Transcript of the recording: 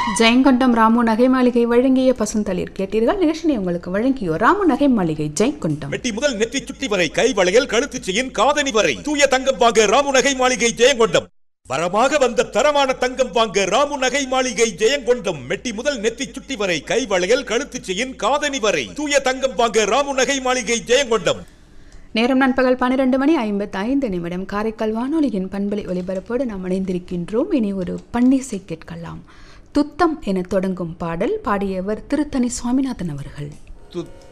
ஜெயங்கொண்டம் ராமு நகை மாளிகை வழங்கிய பசுந்தளிர் கேட்டீர்கள் நிகழ்ச்சியை உங்களுக்கு வழங்கியோர் ராமு நகை மாளிகை ஜெயங்கொண்டம் வெட்டி முதல் நெற்றி சுட்டி வரை கை வளையல் கழுத்து செயின் காதணி வரை தூய தங்கம் வாங்க ராமு நகை மாளிகை ஜெயங்கொண்டம் வரமாக வந்த தரமான தங்கம் வாங்க ராமு நகை மாளிகை ஜெயங்கொண்டம் மெட்டி முதல் நெத்தி சுட்டி வரை கை வளையல் கழுத்து செயின் காதணி வரை தூய தங்கம் வாங்க ராமு நகை மாளிகை ஜெயங்கொண்டம் நேரம் நண்பகல் பன்னிரண்டு மணி ஐம்பத்தி ஐந்து நிமிடம் காரைக்கால் வானொலியின் பண்பலை ஒலிபரப்போடு நாம் இணைந்திருக்கின்றோம் இனி ஒரு பன்னிசை கேட்கலாம் துத்தம் என தொடங்கும் பாடல் பாடியவர் திருத்தணி சுவாமிநாதன் அவர்கள் துத்த